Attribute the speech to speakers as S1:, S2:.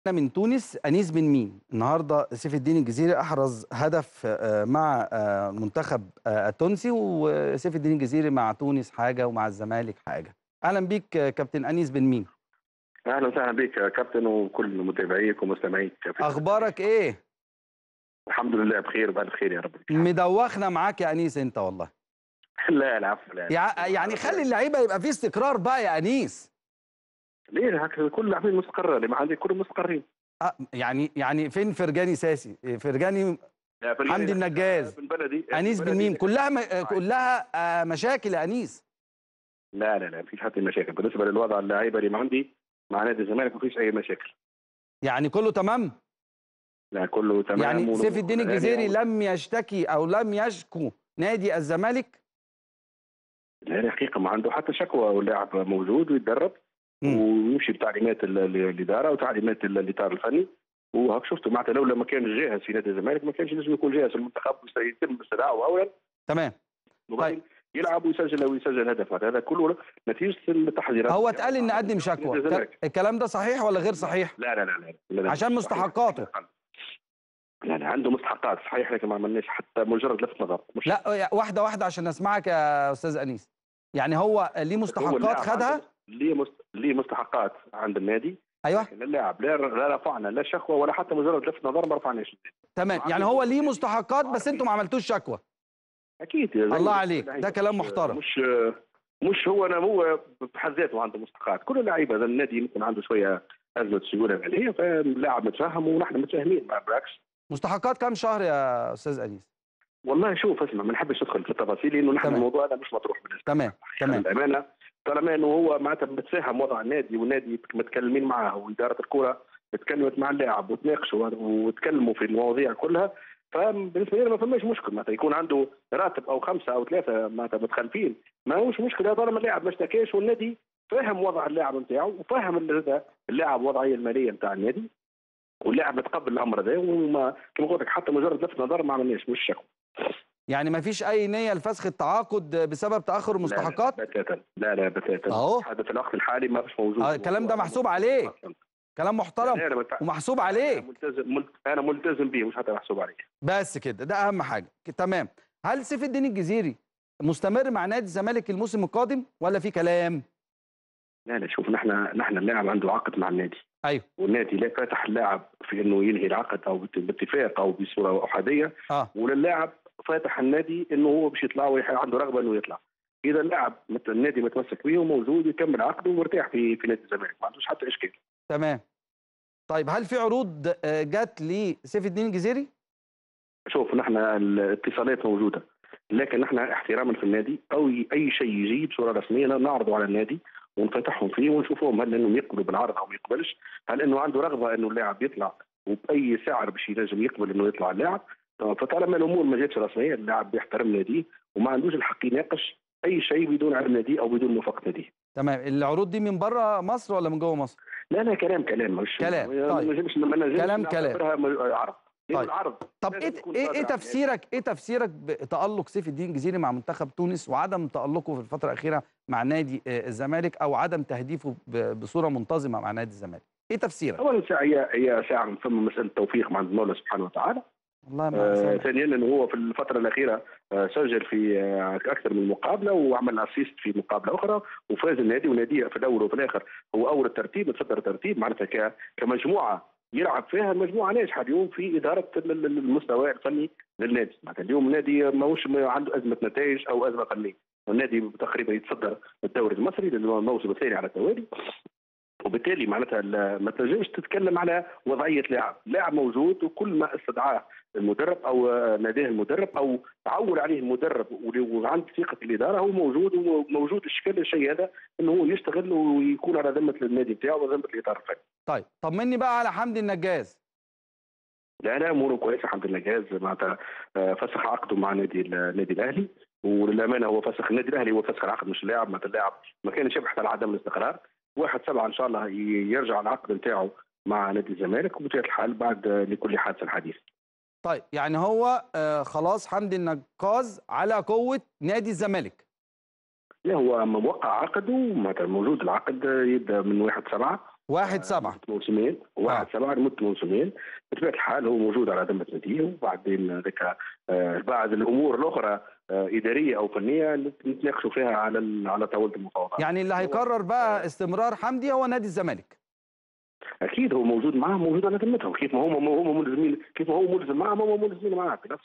S1: من تونس انيس بن ميم النهارده سيف الدين الجزيري احرز هدف آه، مع آه، المنتخب آه، التونسي وسيف الدين الجزيري مع تونس حاجه ومع الزمالك حاجه اهلا بيك آه، كابتن انيس بن ميم
S2: اهلا وسهلا بك يا كابتن وكل متابعيك ومستمعيك
S1: اخبارك ايه
S2: الحمد لله بخير وبألف خير يا رب
S1: مدوخنا معاك يا انيس انت والله
S2: لا العفو لا
S1: يع- يعني خلي اللعيبه يبقى في استقرار بقى يا انيس
S2: ليه هكذا كل اللاعبين مستقرة اللي ما عندي كلهم مستقرين
S1: آه، يعني يعني فين فرجاني ساسي إيه، فرجاني
S2: يا بن-
S1: حمدي النجاز.
S2: بن بلدي
S1: انيس بن
S2: بلدي.
S1: ميم كلها م... آه، كلها آه، مشاكل يا انيس
S2: لا لا لا مفيش حتى مشاكل بالنسبة للوضع اللعيبة اللي ما عندي مع نادي الزمالك مفيش أي مشاكل
S1: يعني كله تمام
S2: لا كله تمام
S1: يعني
S2: ون-
S1: سيف الدين
S2: يعني
S1: الجزيري
S2: يعني-
S1: لم يشتكي او لم يشكو نادي الزمالك
S2: لا الحقيقة ما عنده حتى شكوى واللاعب موجود ويتدرب
S1: مم.
S2: ويمشي بتعليمات ال- ال- الإدارة وتعليمات ال- الإطار الفني وهاك شفتوا معناتها لو ما كان جاهز في نادي الزمالك ما كانش لازم يكون جاهز في المنتخب ويتم استدعائه أولا
S1: تمام
S2: وبعدين يلعب ويسجل او يسجل هدف هذا كله نتيجه التحذيرات
S1: هو اتقال ان قدم شكوى
S2: الزمالك.
S1: ك- الكلام ده صحيح ولا غير صحيح
S2: لا لا لا لا, لا, لا
S1: عشان
S2: صحيح.
S1: مستحقاته.
S2: لا لا عنده مستحقات صحيح لكن ما عملناش حتى مجرد لفت نظر مش
S1: لا يا- واحده واحده عشان اسمعك يا استاذ انيس يعني هو ليه
S2: هو
S1: مستحقات
S2: اللاعب
S1: خدها
S2: عنده- ليه مست... ليه مستحقات عند النادي
S1: ايوه
S2: لكن اللاعب لا لا رفعنا لا شكوى ولا حتى مجرد لفت نظر ما رفعناش
S1: تمام يعني هو ليه مستحقات بس انتوا ما عملتوش شكوى
S2: اكيد
S1: الله عليك، ده كلام محترم.
S2: مش مش هو انا هو بحد ذاته عنده مستحقات كل اللعيبه اذا النادي يمكن عنده شويه ازمه سيوله ماليه فاللاعب متفهم ونحن متفاهمين مع بالعكس
S1: مستحقات كام شهر يا استاذ انيس
S2: والله شوف اسمع ما نحبش ندخل في التفاصيل لانه نحن
S1: تمام.
S2: الموضوع هذا مش مطروح بالنسبه
S1: تمام تمام
S2: الامانه طالما انه هو معناتها متفاهم وضع النادي والنادي متكلمين معاه واداره الكره اتكلمت مع اللاعب وتناقشوا وتكلموا في المواضيع كلها فبالنسبه لي ما فماش مشكل معناتها يكون عنده راتب او خمسه او ثلاثه معناتها متخلفين ما هوش مشكله طالما اللاعب ما اشتكاش والنادي فاهم وضع اللاعب نتاعو وفاهم ال- اللاعب وضعيه الماليه نتاع النادي واللاعب متقبل الامر هذا وما كما قلت لك حتى مجرد لفت نظر ما عملناش مش شكوى
S1: يعني ما فيش اي نيه لفسخ التعاقد بسبب تاخر المستحقات
S2: لا لا بتاتا لا لا بتاتا
S1: أهو.
S2: هذا في الوقت الحالي ما فيش موجود
S1: آه، الكلام ده محسوب عليك. كلام محترم
S2: لا، لا، بتاع-
S1: ومحسوب
S2: أنا
S1: عليك
S2: ملتزم ملت- انا ملتزم به مش حتى محسوب عليه
S1: بس كده ده اهم حاجه ك- تمام هل سيف الدين الجزيري مستمر مع نادي الزمالك الموسم القادم ولا في كلام
S2: لا لا شوف نحن نحن اللاعب عنده عقد مع النادي
S1: ايوه
S2: والنادي لا فاتح اللاعب في انه ينهي العقد او بات- باتفاق او بصوره احاديه
S1: اه
S2: وللاعب فاتح النادي انه هو باش يطلع ويح- عنده رغبه انه يطلع اذا اللاعب مت- النادي متمسك به وموجود يكمل عقده ومرتاح في في نادي الزمالك ما عندوش حتى اشكال
S1: تمام طيب هل في عروض آه، جت لسيف الدين الجزيري
S2: شوف نحن الاتصالات موجوده لكن نحن احتراما في النادي او ي- اي شيء يجي بصوره رسميه نعرضه على النادي ونفتحهم فيه ونشوفهم هل انهم يقبلوا بالعرض او ما يقبلش هل انه عنده رغبه انه اللاعب يطلع وباي سعر باش ينجم يقبل انه يطلع اللاعب فطالما الامور ما جاتش رسميه اللاعب بيحترم ناديه وما عندوش الحق يناقش اي شيء بدون علم ناديه او بدون موافقه ناديه
S1: تمام العروض دي من بره مصر ولا من جوه مصر
S2: لا لا كلام كلام مش
S1: كلام،
S2: ما
S1: طيب.
S2: نجمش ما نجمش
S1: كلام، كلام.
S2: نعتبرها م- عرض لأن
S1: طيب.
S2: العرض
S1: طب
S2: لازم
S1: ايه
S2: يكون
S1: ايه,
S2: صادر
S1: إيه
S2: عن النادي.
S1: تفسيرك ايه تفسيرك بتالق سيف الدين الجزيري مع منتخب تونس وعدم تالقه في الفتره الاخيره مع نادي آه، الزمالك او عدم تهديفه ب- بصوره منتظمه مع نادي الزمالك ايه تفسيرك
S2: اولا ساعه هي هي ساعه ثم مساله توفيق مع المولى سبحانه وتعالى
S1: والله ما
S2: آه
S1: سامع.
S2: ثانيا انه هو في الفتره الاخيره آه سجل في آه اكثر من مقابله وعمل اسيست في مقابله اخرى وفاز النادي ونادي في الاول وفي الاخر هو اول الترتيب متصدر الترتيب معناتها ك- كمجموعه يلعب فيها المجموعه ناجحه اليوم في اداره ال- ال- المستوى الفني للنادي معناتها اليوم النادي ماهوش ما عنده ازمه نتائج او ازمه فنيه النادي تقريبا يتصدر الدوري المصري للموسم الثاني على التوالي وبالتالي معناتها ال- ما تنجمش تتكلم على وضعيه لاعب، لاعب موجود وكل ما استدعاه المدرب او آه، ناداه المدرب او عول عليه المدرب ول- وعند ثقه الاداره هو موجود وموجود الشكل الشيء هذا انه هو يشتغل ويكون على ذمه النادي بتاعه وذمه الاطار الفني.
S1: طيب طمني بقى على حمدي النجاز
S2: لا لا اموره كويسه الحمد لله جاهز معناتها آه، فسخ عقده مع نادي النادي الاهلي وللامانه هو فسخ النادي الاهلي هو فسخ العقد مش اللاعب معناتها اللاعب ما كانش يبحث على عدم الاستقرار واحد سبعة ان شاء الله ي- يرجع العقد نتاعه مع نادي الزمالك وبطبيعه الحال بعد آه، لكل حادث حديث
S1: طيب يعني هو آه خلاص حمدي النجاز على قوه نادي الزمالك
S2: لا هو موقع عقده معناتها موجود العقد آه، يبدا من واحد سبعة
S1: واحد سبعة
S2: لمدة موسمين واحد
S1: آه.
S2: سبعة لمدة موسمين بطبيعة الحال هو موجود على ذمة ناديه وبعدين ذاك آه، بعض الأمور الأخرى آه، إدارية أو فنية نتناقشوا فيها على ال- على طاولة المفاوضات
S1: يعني اللي هيقرر بقى استمرار حمدي هو نادي الزمالك
S2: اكيد هو موجود معاه موجود على ذمتهم كيف ما هم هم ملزمين كيف ما هو ملزم معهم هم ملزمين معاه بنفس